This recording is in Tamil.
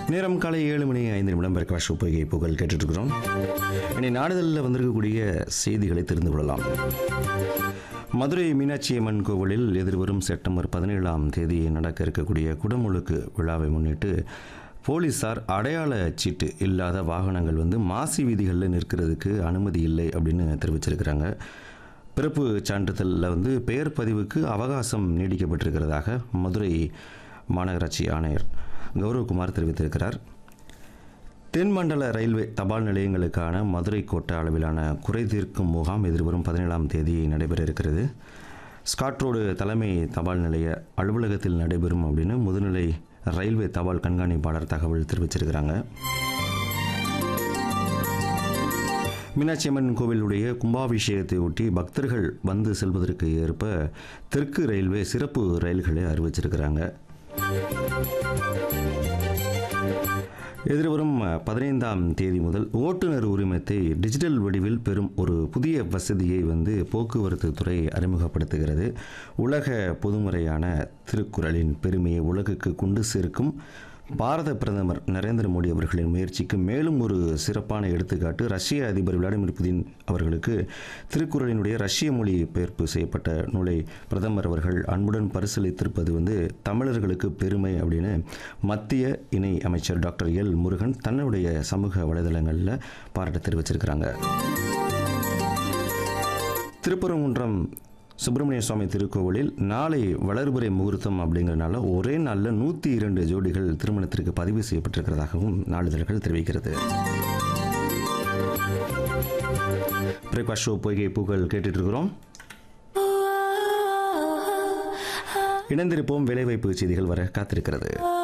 நேரம் காலை ஏழு மணி ஐந்து நிமிடம் பிரகாஷ் உப்பகை புகழ் கேட்டுட்ருக்கிறோம் இனி நாடுதலில் வந்திருக்கக்கூடிய செய்திகளை தெரிந்து கொள்ளலாம் மதுரை மீனாட்சி அம்மன் கோவிலில் எதிர்வரும் செப்டம்பர் பதினேழாம் தேதி நடக்க இருக்கக்கூடிய குடமுழுக்கு விழாவை முன்னிட்டு போலீசார் அடையாள சீட்டு இல்லாத வாகனங்கள் வந்து மாசி வீதிகளில் நிற்கிறதுக்கு அனுமதி இல்லை அப்படின்னு தெரிவிச்சிருக்கிறாங்க பிறப்பு சான்றிதழில் வந்து பெயர் பதிவுக்கு அவகாசம் நீடிக்கப்பட்டிருக்கிறதாக மதுரை மாநகராட்சி ஆணையர் கௌரவகுமார் தெரிவித்திருக்கிறார் தென்மண்டல ரயில்வே தபால் நிலையங்களுக்கான மதுரை கோட்ட அளவிலான குறை தீர்க்கும் முகாம் எதிர்வரும் பதினேழாம் தேதி நடைபெற இருக்கிறது ஸ்காட் ரோடு தலைமை தபால் நிலைய அலுவலகத்தில் நடைபெறும் அப்படின்னு முதுநிலை ரயில்வே தபால் கண்காணிப்பாளர் தகவல் தெரிவிச்சிருக்கிறாங்க மீனாட்சி அம்மன் கோவிலுடைய கும்பாபிஷேகத்தை ஒட்டி பக்தர்கள் வந்து செல்வதற்கு ஏற்ப தெற்கு ரயில்வே சிறப்பு ரயில்களை அறிவிச்சிருக்கிறாங்க எதிர்வரும் பதினைந்தாம் தேதி முதல் ஓட்டுநர் உரிமத்தை டிஜிட்டல் வடிவில் பெறும் ஒரு புதிய வசதியை வந்து போக்குவரத்து துறை அறிமுகப்படுத்துகிறது உலக பொதுமுறையான திருக்குறளின் பெருமையை உலகுக்கு கொண்டு சேர்க்கும் பாரத பிரதமர் நரேந்திர மோடி அவர்களின் முயற்சிக்கு மேலும் ஒரு சிறப்பான எடுத்துக்காட்டு ரஷ்ய அதிபர் விளாடிமிர் புதின் அவர்களுக்கு திருக்குறளினுடைய ரஷ்ய மொழி பெயர்ப்பு செய்யப்பட்ட நூலை பிரதமர் அவர்கள் அன்புடன் பரிசீலித்திருப்பது வந்து தமிழர்களுக்கு பெருமை அப்படின்னு மத்திய இணை அமைச்சர் டாக்டர் எல் முருகன் தன்னுடைய சமூக வலைதளங்களில் பாராட்டு தெரிவிச்சிருக்கிறாங்க திருப்பரங்குன்றம் சுப்பிரமணிய சுவாமி திருக்கோவிலில் நாளை வளர்புரை முகூர்த்தம் அப்படிங்கிறனால ஒரே நாளில் நூற்றி இரண்டு ஜோடிகள் திருமணத்திற்கு பதிவு செய்யப்பட்டிருக்கிறதாகவும் நாளிதழ்கள் தெரிவிக்கிறது பிரகாஷ் ஷோ பொய்கை பூக்கள் கேட்டுட்டு இருக்கிறோம் இணைந்திருப்போம் வேலைவாய்ப்பு செய்திகள் வர காத்திருக்கிறது